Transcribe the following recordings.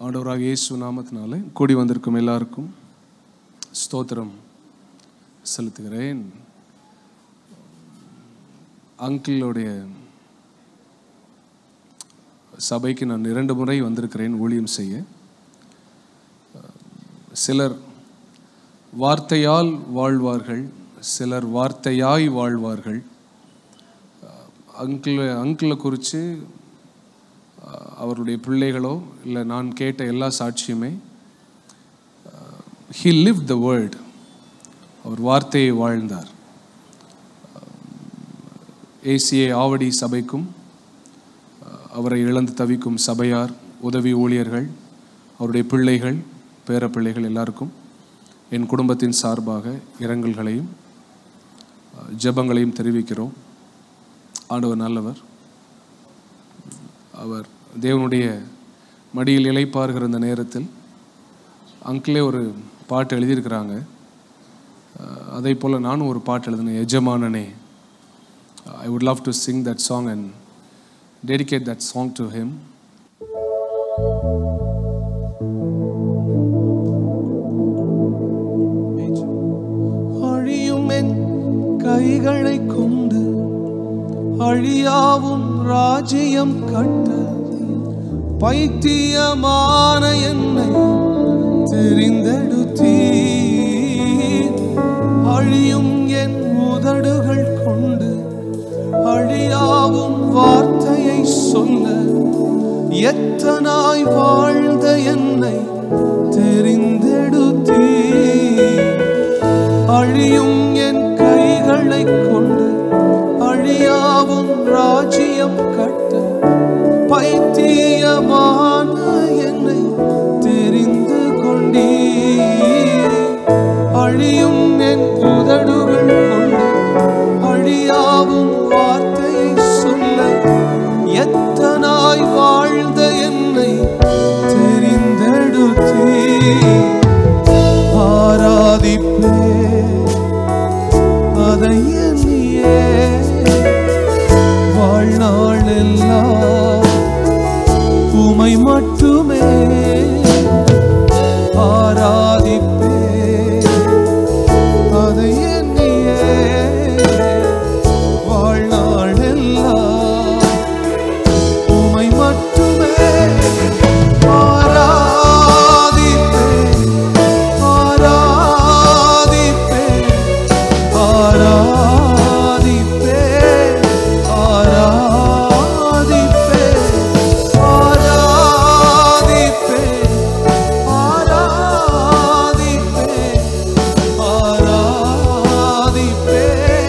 ஆண்டவராக இயேசு நாமத்தினாலே கூடி வந்திருக்கும் எல்லாருக்கும் ஸ்தோத்திரம் செலுத்துகிறேன் அங்கிளுடைய சபைக்கு நான் இரண்டு முறை வந்திருக்கிறேன் ஊழியம் செய்ய சிலர் வார்த்தையால் வாழ்வார்கள் சிலர் வார்த்தையாய் வாழ்வார்கள் அங்கிள் அங்கிளை குறித்து அவருடைய பிள்ளைகளோ இல்லை நான் கேட்ட எல்லா சாட்சியுமே ஹி லிவ் த வேர்ல்ட் அவர் வார்த்தையை வாழ்ந்தார் ஏசிஏ ஆவடி சபைக்கும் அவரை இழந்து தவிக்கும் சபையார் உதவி ஊழியர்கள் அவருடைய பிள்ளைகள் பேர பிள்ளைகள் எல்லாருக்கும் என் குடும்பத்தின் சார்பாக இரங்கல்களையும் ஜெபங்களையும் தெரிவிக்கிறோம் ஆண்டவர் நல்லவர் அவர் தேவனுடைய மடியில் இலைப்பாருகிற அந்த நேரத்தில் அங்கிளே ஒரு பாட்டு எழுதியிருக்கிறாங்க அதே போல் நானும் ஒரு பாட்டு எழுதினேன் எஜமானனே I would love to sing that song and dedicate that song to him அழியும் என் கைகளை கொண்டு அழியாவும் ராஜ்யம் கட்ட பைத்தியமான என்னை தெரிந்தெடுத்தீ அழியும் என் உதடுகள் கொண்டு அழியாவும் வார்த்தையை சொல்ல எத்தனாய் வாழ்ந்த என்னை தெரிந்தெடுத்தீ அழியும் என் கைகளை கொண்டு அழியாவும் ராஜ்யம் கட்ட பைத்தியமான என்னை தெரிந்து கொண்டீ அழியும் என் உதடுகள் கொண்டு அழியாவும் வார்த்தையை சொல்ல எத்தனாய் வாழ்ந்த என்னை தெரிந்தெடுத்தீ ஆராதிப்பே அதை எண்ணியே வாழ்நாள் எல்லாம் உமை மட்டுமே ஆராதிப்பே அதை எண்ணியே வாழ்நாள் எல்லாம் உமை மட்டுமே ஆராதிப்பே ஆராதிப்பே ஆராதிப்பே ஆராதிப்பே ஆராதிப்பே ஆராதிப்பே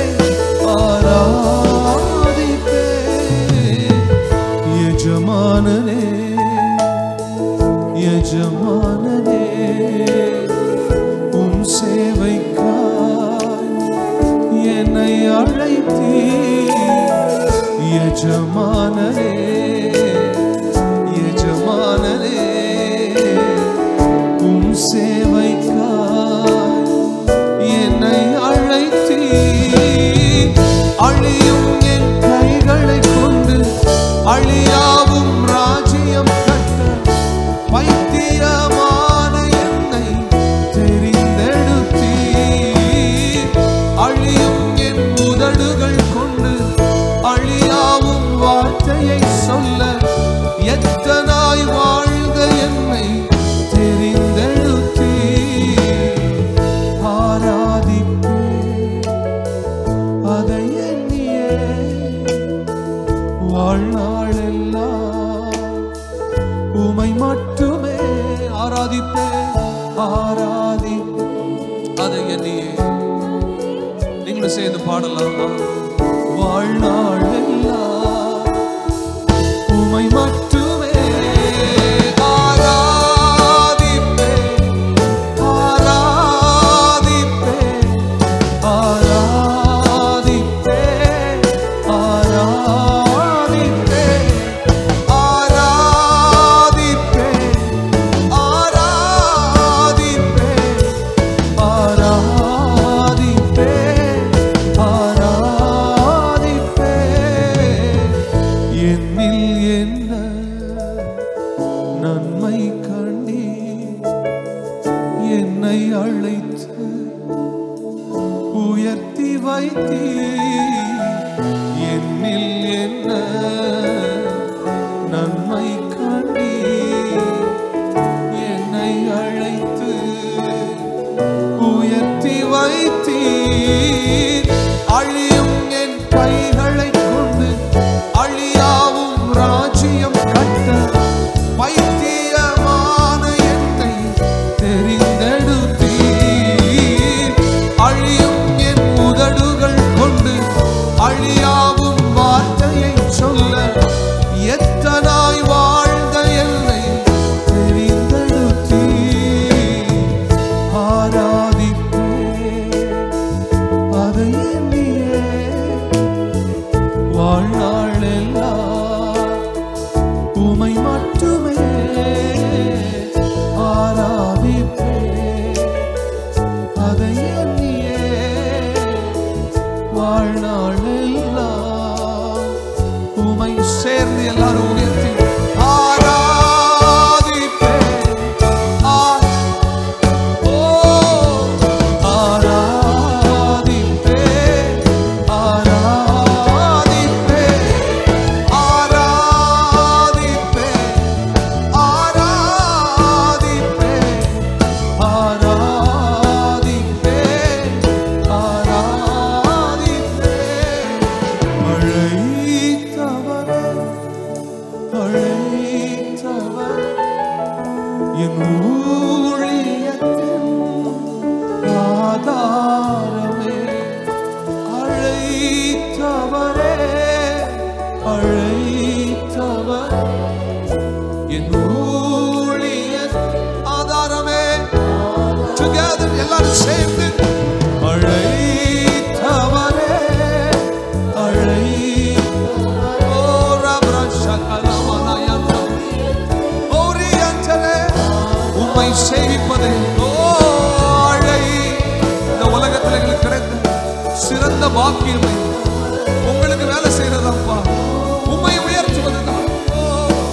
ஆராதிப்பே ஆராதிப்பே எஜமானனே எஜமானனே உம் சேவைக்காய் என்னை அழைத்தீ எஜமானனே எஜமானனே உம் சேவைக்காய் என்னை அழைத்தீ அழியும் என் கைகளை கொண்டு அழியாவும் ராஜ்யம் கட்ட பைத்தியமான என்னை தெரிந்தெடுத்தீ அழியும் என் உதடுகள் கொண்டு அழியாவும் வார்த்தையை சொல்ல எத்தனாய் வாழ்ந்த என்னை தெரிந்தெடுத்தீ ஆராதிப்பே அதை எண்ணியே வாழ்நாளெல்லாம் உமை மட்டுமே ஆராதிப்பே ஆராதி அதை எண்ணியே நீங்களும் சேர்ந்து பாடலாம் வாழ்நாள் எல்லாம் உமை மட்டுமே ஆராதிப்பே ஆராதிப்பே ஆராதிப்பே ஆராதிப்பே ஆராதிப்பே ஆராதிப்பே ஆராதிப்பே ஆராதிப்பே என்னை அழைத்து உயர்த்தி வைத்தீ என்னில் என்ன நன்மை கண்டீ என்னை அழைத்து உயர்த்தி வைத்தீர் அழியும் என் கைகளை கொண்டு அழியாவும் ராஜ்யம் கட்ட பைத்தியமான என்னை தெரிந்தெடுத்தீர் அழியும் என் உதடுகள் கொண்டு அழியாவும் வார்த்தையை சொல்ல எத்தனாய் வாழ்ந்த என்னை தெரிந்தெடுத்தீர் ஆராதிப்பேன் அதை எண்ணியே வாழ்நாள் எல்லாம் உமை மட்டுமே ஆராதிப்பேன் அதை எண்ணியே வாழ்நாள் எல்லாம் உமை சேர்ந்து எல்லாரும் உயர்த்தி ஆராதிப்பேன் ஆ ஓ ஆராதிப்பே ஆராதிப்பே ஆராதிப்பே ஆராதிப்பே ஆராதிப்பே ஆராதிப்பே அழைத்தவரே அழைத்தவர் என் ஊழியத்தின் ஆதாரமே அழைத்தவரே அழைத்தவர் என் ஊழிய ஆதாரமே together எல்லாரும் சேர்ந்து அழைத்தவரே அழை ஓ ரப்ரா ஷகலமனயந்தா ஓரியந்தலே உம்மை சேவிப்பதே ஓ அழை இந்த உலகத்தில் எங்களுக்கு கிடைத்த சிறந்த பாக்கியமே உங்களுக்கு வேலை செய்யறதப்பா உம்மை உயர்த்துவதுதான் ஓ,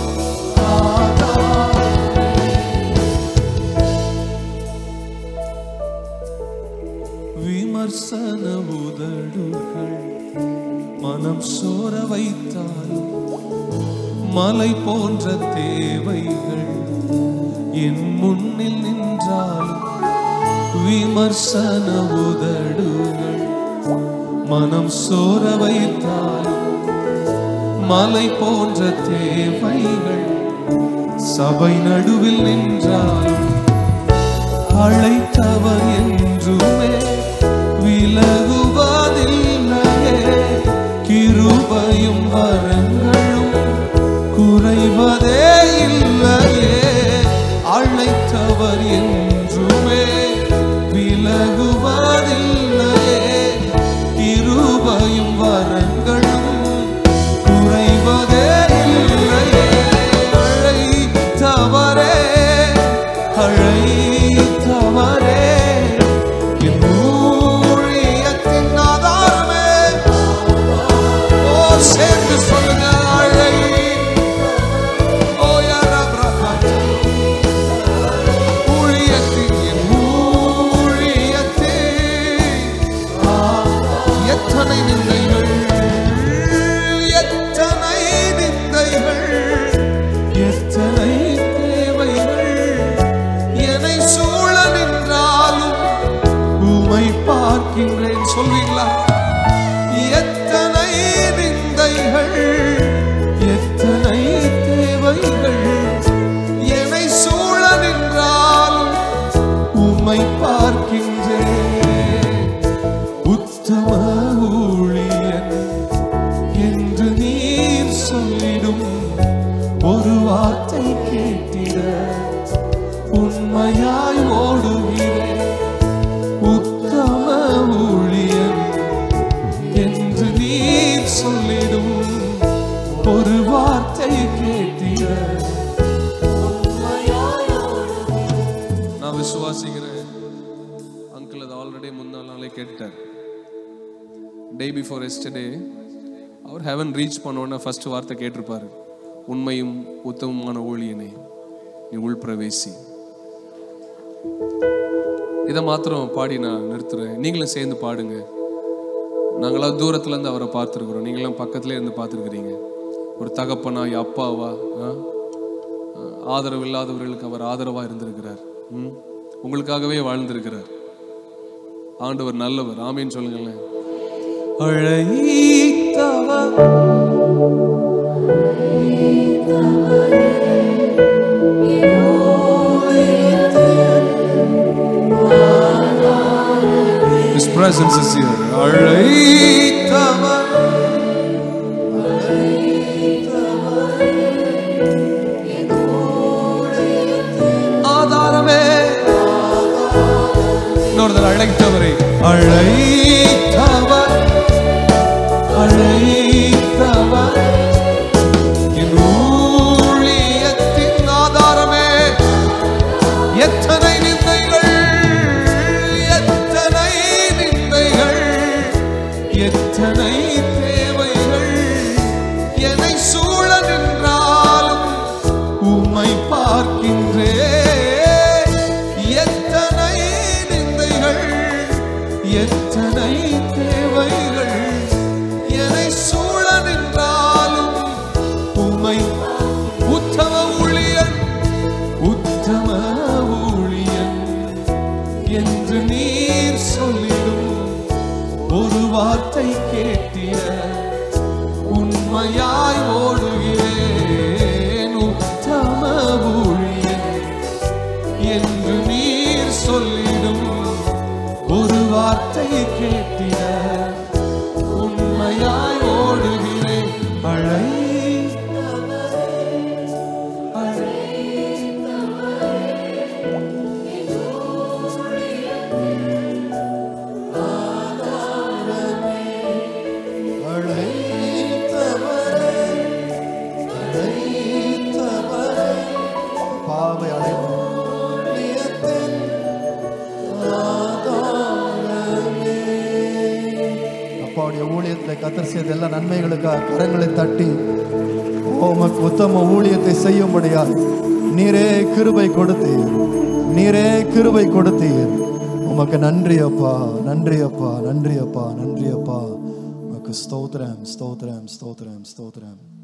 விமர்சன உதடுகள் மனம் சோர வைத்தாலும் மலை போன்ற தேவைகள் என் முன்னில் நின்றாலும் விமர்சன உதடுகள் மனம் சோர வைத்தாலும் மலை போன்ற தேவைகள் சபை நடுவில் நின்றாலும் அழைத்தவர் என்றுமே விலகுவதில்லையே கிருபையும் வரங்களும் குறைவதே இல்லையே அழைத்தவர் என்றுமே விலகுவதில்லையே கிருபையும் வரங்களும் குறைவதே இல்லையே அழைத்தவரே அழைத்தவரே என் ஊழியத்தின் ஆதாரமே ஓ சேர்ந்து சொல்லுங்க அழை ஓ யாரா ஊழியத்தின் என் ஊழியத்தின் எத்தனை நிந்தைகள் எத்தனை நிந்தைகள் எத்தனை தேவைகள் என்னை சூழ நின்றாலும் உமை பார்க்கின்றேன் சொல்வீங்களா எத்தனை நிந்தைகள் எத்தனை தேவைகள் என்னை சூழ நின்றாலும் உம்மை பார்க்கின்றேன் உத்தம ஊழியன் என்று நீர் சொல்லிடும் ஒரு வார்த்தை கேட்டிட உண்மையாய் ஓடுகிறேன் உத்தம ஊழியன் என்று நீர் சொல்லிடும் ஒரு வார்த்தை கேட்டிட நான் விசுவாசிக்கிறேன் அங்கிள் அது ஆல்ரெடி முன்னாள் நாளே கேட்டார் டே பிஃபோர் எஸ்டர்டே அவர் ஹெவன் ரீச் பண்ணோன்னே ஃபர்ஸ்ட் வார்த்தை கேட்டிருப்பாரு உண்மையும் உத்தமமான ஊழியனை நீ உள் பிரவேசி இதை மாத்திரம் பாடி நான் நிறுத்துறேன் நீங்களும் சேர்ந்து பாடுங்க நாங்களாம் தூரத்துல இருந்து அவரை பார்த்துருக்குறோம் நீங்களாம் பக்கத்துல இருந்து பார்த்துருக்குறீங்க ஒரு தகப்பனா அப்பாவா ஆ? ஆதரவு இல்லாதவர்களுக்கு அவர் ஆதரவா இருந்திருக்கிறார் ம்? உங்களுக்காகவே வாழ்ந்திருக்கிறார் ஆண்டவர் நல்லவர் ஆமீன் சொல்லுங்களேன் அழைத்தவர் His presence is here. அழைத்தவர் ஆதாரமே இன்னொருத்தர் அழைத்தவரை அழைத்தவர் அழைத்தவர் என் ஊழியத்தின் ஆதாரமே எத்தனை நிந்தைகள் எத்தனை நிந்தைகள் எத்தனை தேவைகள் என்னை சூழ நின்றாலும் உம்மை பார்க்கின்றே எத்தனை நிந்தைகள் எத்தனை தேவைகள் என்னை சூழ நின்றாலும் உம்மை உத்தம ஊழியன் உத்தம ஊழியன் என்று நீர் சொல்லிடும் ஒரு வார்த்தை கேட்டிய உண்மையாய் ஓடுகிறேன் உத்தம ஊழியன் என்று நீர் சொல்லிடும் ஒரு வார்த்தை கேட்டிய உண்மையாய் ஓடுகிறேன் அழை அழை அழைத்தவரே, அழைத்தவரே, பாவை அழைத்தேன் ஆதாரமே. அப்பாவுடைய ஊழியத்தில் கத்தர் செய்த எல்லா நன்மைகளுக்காக கரங்களை தட்டி உமக்கு உத்தம ஊழியத்தை செய்யும்படியா நீரே கிருபை கொடுத்தீர் நீரே கிருபை கொடுத்தீர் உமக்கு நன்றி அப்பா நன்றி அப்பா நன்றி அப்பா நன்றி அப்பா உமக்கு ஸ்தோத்திரம் ஸ்தோத்திரம் ஸ்தோத்திரம் ஸ்தோத்திரம்